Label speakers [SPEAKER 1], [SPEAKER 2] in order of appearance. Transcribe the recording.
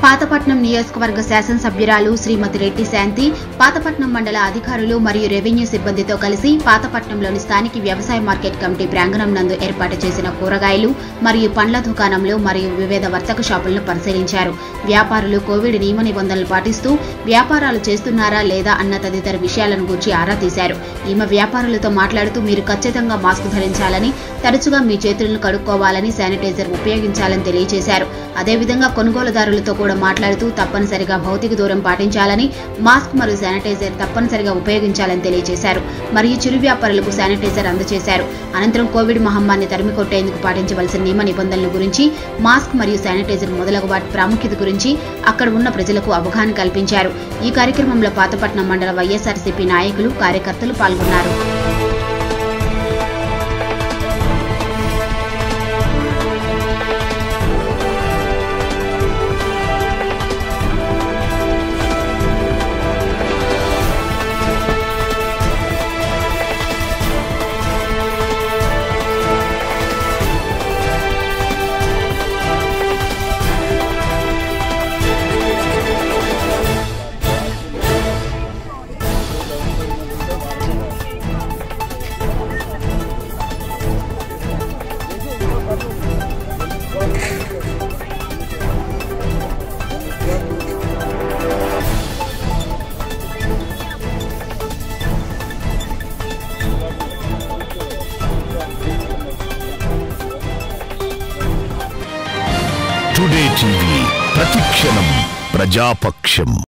[SPEAKER 1] పాతపట్నం నియోజకవర్గ శాసనసభ్యురాలు శ్రీమతి రెడ్డి శాంతి పాతపట్నం మండల అధికారులు మరియు రెవెన్యూ సిబ్బందితో కలిసి పాతపట్నంలోని స్థానిక వ్యవసాయ మార్కెట్ కమిటీ ప్రాంగణం నందు ఏర్పాటు చేసిన కూరగాయలు మరియు పండ్ల దుకాణంలో మరియు వివిధ వర్తక షాపులను పరిశీలించారు వ్యాపారులు కోవిడ్ నియమ నిబంధనలు పాటిస్తూ వ్యాపారాలు చేస్తున్నారా లేదా అన్న తదితర విషయాలను గురించి ఆరా తీశారు ఈమె వ్యాపారులతో మాట్లాడుతూ మీరు ఖచ్చితంగా మాస్క్ ధరించాలని తరచుగా మీ చేతులను కడుక్కోవాలని శానిటైజర్ ఉపయోగించాలని తెలియజేశారు అదేవిధంగా కొనుగోలుదారులతో కూడా మాట్లాడుతూ తప్పనిసరిగా భౌతిక దూరం పాటించాలని మాస్క్ మరియు శానిటైజర్ తప్పనిసరిగా ఉపయోగించాలని తెలియజేశారు మరియు చిరు వ్యాపారులకు శానిటైజర్ అందజేశారు అనంతరం కోవిడ్ మహమ్మారిని తరిమి కొట్టేందుకు పాటించవలసిన నియమ నిబంధనల గురించి మాస్క్ మరియు శానిటైజర్ మొదలగు వాటి ప్రాముఖ్యత గురించి అక్కడ ఉన్న ప్రజలకు అవగాహన కల్పించారు ఈ కార్యక్రమంలో పాతపట్నం మండల వైఎస్ఆర్సీపీ నాయకులు కార్యకర్తలు పాల్గొన్నారు
[SPEAKER 2] టుడే టీవీ ప్రతిక్షణం ప్రజాపక్షం